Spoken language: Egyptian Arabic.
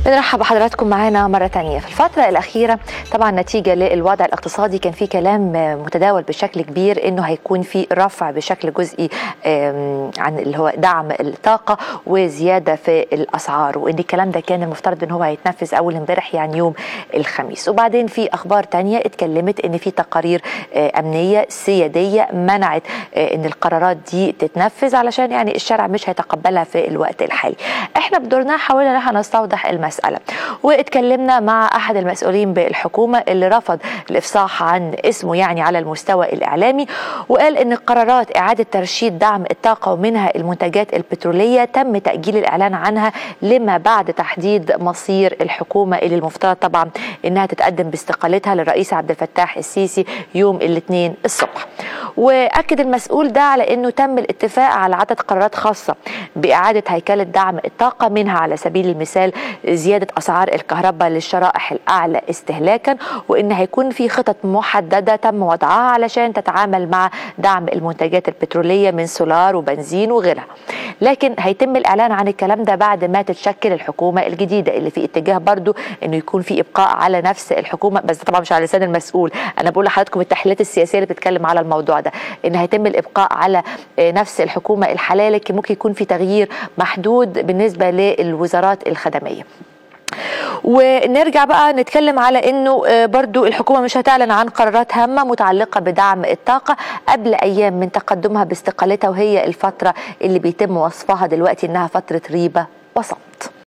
بنرحب بحضراتكم معانا مرة تانية في الفترة الأخيرة طبعا نتيجة للوضع الاقتصادي كان في كلام متداول بشكل كبير إنه هيكون في رفع بشكل جزئي عن اللي هو دعم الطاقة وزيادة في الأسعار وإن الكلام ده كان المفترض إن هو هيتنفذ أول امبارح يعني يوم الخميس وبعدين في أخبار تانية اتكلمت إن في تقارير أمنية سيادية منعت إن القرارات دي تتنفذ علشان يعني الشارع مش هيتقبلها في الوقت الحالي احنا بدورنا حاولنا ان احنا نستوضح المساله واتكلمنا مع احد المسؤولين بالحكومه اللي رفض الافصاح عن اسمه يعني على المستوى الاعلامي وقال ان قرارات اعاده ترشيد دعم الطاقه ومنها المنتجات البتروليه تم تاجيل الاعلان عنها لما بعد تحديد مصير الحكومه اللي المفترض طبعا انها تتقدم باستقالتها للرئيس عبد الفتاح السيسي يوم الاثنين الصبح واكد المسؤول ده على انه تم الاتفاق على عدد قرارات خاصه باعاده هيكله دعم الطاقه منها على سبيل المثال زياده اسعار الكهرباء للشرائح الاعلى استهلاكا وان هيكون في خطط محدده تم وضعها علشان تتعامل مع دعم المنتجات البتروليه من سولار وبنزين وغيرها لكن هيتم الاعلان عن الكلام ده بعد ما تتشكل الحكومه الجديده اللي في اتجاه برضو انه يكون في ابقاء على نفس الحكومه بس طبعا مش على لسان المسؤول انا بقول لحضراتكم التحليلات السياسيه اللي بتتكلم على الموضوع ده ان هيتم الابقاء على نفس الحكومه الحاليه لكن ممكن يكون في تغيير محدود بالنسبه للوزارات الخدميه ونرجع بقى نتكلم على انه برضو الحكومه مش هتعلن عن قرارات هامه متعلقه بدعم الطاقه قبل ايام من تقدمها باستقالتها وهي الفتره اللي بيتم وصفها دلوقتي انها فتره ريبه وصمت